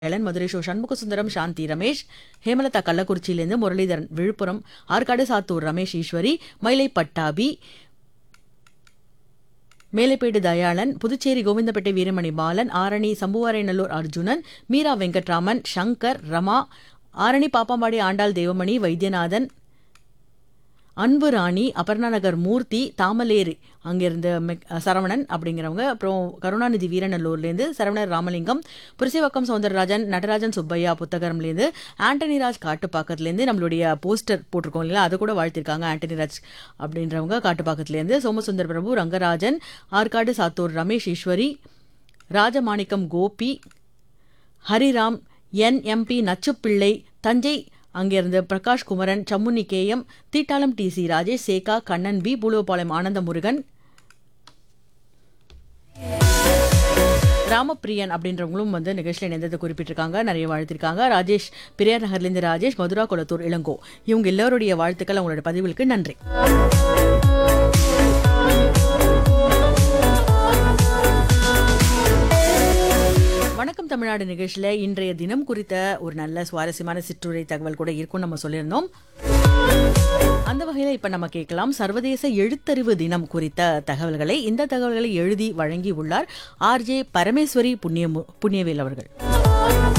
வேலன் மதுரை ஷோ சண்முக சுந்தரம் சாந்தி ரமேஷ் ஹேமலதா கள்ளக்குறிச்சியிலேருந்து முரளிதரன் விழுப்புரம் ஆற்காடு சாத்தூர் ரமேஷ் ஈஸ்வரி மயிலை பட்டாபி மேலைப்பேடு தயாளன் புதுச்சேரி கோவிந்தப்பேட்டை வீரமணி பாலன் ஆரணி சம்புவாரைநல்லூர் அர்ஜுனன் மீரா வெங்கட்ராமன் சங்கர் ரமா ஆரணி பாப்பாம்பாடி ஆண்டாள் தேவமணி வைத்தியநாதன் அன்பு ராணி அபர்ணா நகர் மூர்த்தி தாமலேரி அங்கிருந்த மெக்- சரவணன் அப்படிங்கிறவங்க அப்புறம் கருணாநிதி வீரநல்லூர்லேருந்து சரவணர் ராமலிங்கம் புரிசைவக்கம் சௌந்தரராஜன் நடராஜன் சுப்பையா புத்தகரம்லேருந்து ஆண்டனி ராஜ் காட்டுப்பாக்கத்துலேருந்து நம்மளுடைய போஸ்டர் போட்டிருக்கோம் இல்லையா அதை கூட வாழ்த்திருக்காங்க ஆண்டனி ராஜ் அப்படின்றவங்க காட்டுப்பாக்கத்துலேருந்து சோமசுந்தர் பிரபு ரங்கராஜன் ஆற்காடு சாத்தூர் ரமேஷ் ஈஸ்வரி ராஜமாணிக்கம் கோபி ஹரிராம் என்எம்பி நச்சுப்பிள்ளை தஞ்சை அங்கிருந்து Prakash Kumaran Sammuni KM Theettalam D C Rajesh Sekha Kannan P Pooluvapalayam Anandha Murugan Ramapriyan அப்படின்றவங்களும் வந்து நிகழ்ச்சியில் இணைந்ததை குறிப்பிட்டிருக்காங்க நிறைய வாழ்த்திருக்காங்க ராஜேஷ் பெரியார் நகர்லேருந்து ராஜேஷ் மதுரா குளத்தூர் இளங்கோ இவங்க எல்லோருடைய வாழ்த்துக்கள் அவங்களோட பதிவுகளுக்கு நன்றி வணக்கம் தமிழ்நாடு நிகழ்ச்சியில் இன்றைய தினம் குறித்த ஒரு நல்ல சுவாரஸ்யமான சிற்றுரை தகவல் கூட இருக்கும் நம்ம சொல்லியிருந்தோம் அந்த வகையில் இப்போ நம்ம கேட்கலாம் சர்வதேச எழுத்தறிவு தினம் குறித்த தகவல்களை இந்த தகவல்களை எழுதி வழங்கி உள்ளார் ஆர்ஜே பரமேஸ்வரி புண்ணிய புண்ணியவேல் அவர்கள்